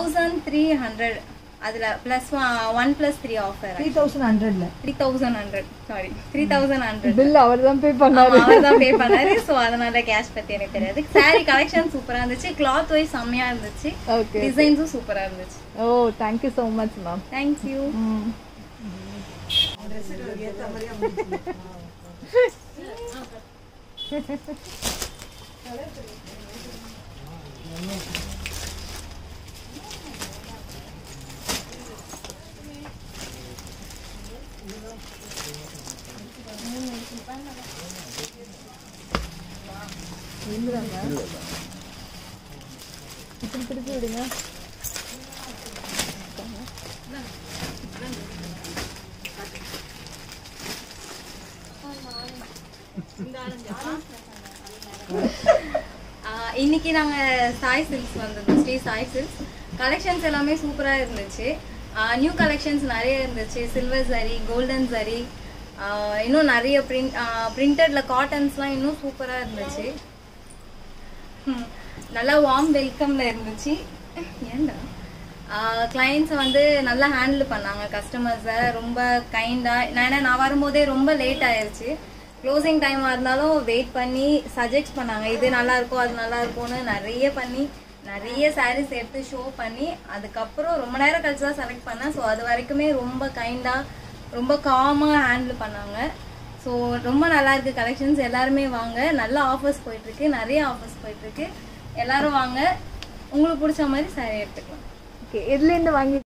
thousand three hundred அதில் plus one plus three offer three thousand ஹண்ட்ரட்ல three thousand hundred sorry three thousand hundred bill அவர் தான் pay பண்ணாரு அவர் தான் pay பண்ணாரு ஸோ அதனால கேஷ் பத்தி எனக்கு தெரியாது saree கலெக்ஷன் சூப்பரா இருந்துச்சு கிளாத் வைஸ் செம்மையா இருந்துச்சு ஓகே டிசைன்ஸும் சூப்பரா இருந்துச்சு oh thank you so much ma'am thank you இப்படி திருப்பி விடுங்க ஆஹ் இன்னைக்கு நாங்க சாய் சில்க்ஸ் வந்திருந்தோம் ஸ்ரீ சாய் சில்க்ஸ் கலெக்ஷன்ஸ் எல்லாமே சூப்பரா இருந்துச்சு நியூ கலெக்ஷன்ஸ் நிறைய இருந்துச்சு சில்வர் சரி கோல்டன் சரி இன்னும் நிறைய பிரிண்ட் பிரிண்டட்ல காட்டன்ஸ்லாம் இன்னும் சூப்பரா இருந்துச்சு ஹம், நல்லா வார்ம் வெல்கம்ல இருந்துச்சு ஏன்டா கிளைண்ட்ஸை வந்து நல்லா ஹேண்டில் பண்ணாங்க கஸ்டமர்ஸை ரொம்ப கைண்டாக நான் ஏன்னா நான் வரும்போதே ரொம்ப லேட் ஆயிருச்சு க்ளோசிங் டைமாக இருந்தாலும் வெயிட் பண்ணி சஜெக்ட் பண்ணாங்க இது நல்லா இருக்கும் அது நல்லா இருக்கும்னு நிறைய பண்ணி நிறைய சாரீஸ் எடுத்து ஷோ பண்ணி அதுக்கப்புறம் ரொம்ப நேரம் கழிச்சு தான் செலக்ட் பண்ணேன் ஸோ அது வரைக்குமே ரொம்ப கைண்டாக ரொம்ப காமாக ஹேண்டில் பண்ணாங்க ஸோ ரொம்ப நல்லா இருக்கு கலெக்ஷன்ஸ் எல்லாருமே வாங்க நல்ல ஆஃபர்ஸ் போயிட்டு இருக்கு நிறைய ஆஃபர்ஸ் போயிட்டு இருக்கு எல்லாரும் வாங்க உங்களுக்கு பிடிச்ச மாதிரி சாரி எடுத்துக்கலாம் ஓகே எதுலேருந்து வாங்கி